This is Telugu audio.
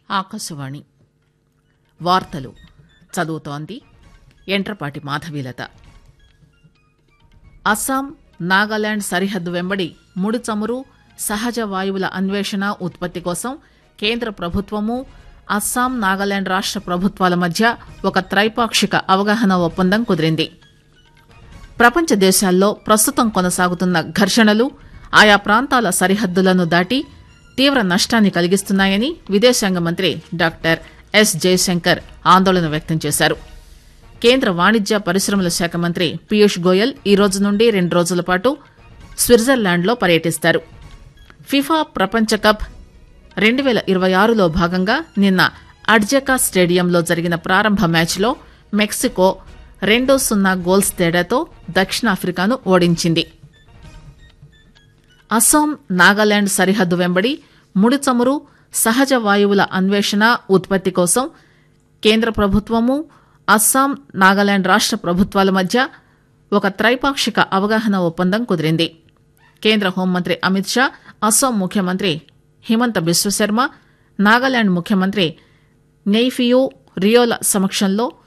ఆకాశవాణి వార్తలు చదువుతోంది ఎంట్రపాటి మాధవీలత అస్సాం నాగాలాండ్ సరిహద్దు వెంబడి ముడి చమురు సహజ వాయువుల అన్వేషణ ఉత్పత్తి కోసం కేంద్ర ప్రభుత్వము అస్సాం నాగాలాండ్ రాష్ట ప్రభుత్వాల మధ్య ఒక త్రైపాక్షిక అవగాహన ఒప్పందం కుదిరింది ప్రపంచ దేశాల్లో ప్రస్తుతం కొనసాగుతున్న ఘర్షణలు ఆయా ప్రాంతాల సరిహద్దులను దాటి తీవ్ర నష్టాన్ని కలిగిస్తున్నాయని విదేశాంగ మంత్రి డాక్టర్ ఎస్ జయశంకర్ ఆందోళన వ్యక్తం చేశారు కేంద్ర వాణిజ్య పరిశ్రమల శాఖ మంత్రి పీయూష్ గోయల్ ఈ రోజు నుండి రెండు రోజుల పాటు స్విట్జర్లాండ్లో పర్యటిస్తారు ఫిఫా ప్రపంచ కప్ రెండు పేల ఇరవై ఆరులో భాగంగా నిన్న అడ్జకా స్టేడియంలో జరిగిన ప్రారంభ మ్యాచ్లో మెక్సికో రెండు సున్నా గోల్స్ తేడాతో దక్షిణాఫ్రికాను ఓడించింది అస్సాం నాగాలాండ్ సరిహద్దు వెంబడి ముడి చమురు సహజ వాయువుల అన్వేషణ ఉత్పత్తి కోసం కేంద్ర ప్రభుత్వము అస్సాం నాగాలాండ్ రాష్ట ప్రభుత్వాల మధ్య ఒక త్రైపాక్షిక అవగాహన ఒప్పందం కుదిరింది కేంద్ర హోంమంత్రి అమిత్ షా అస్సాం ముఖ్యమంత్రి హిమంత బిశ్వశర్మ నాగాలాండ్ ముఖ్యమంత్రి నెయ్ఫియో రియోల సమక్షంలో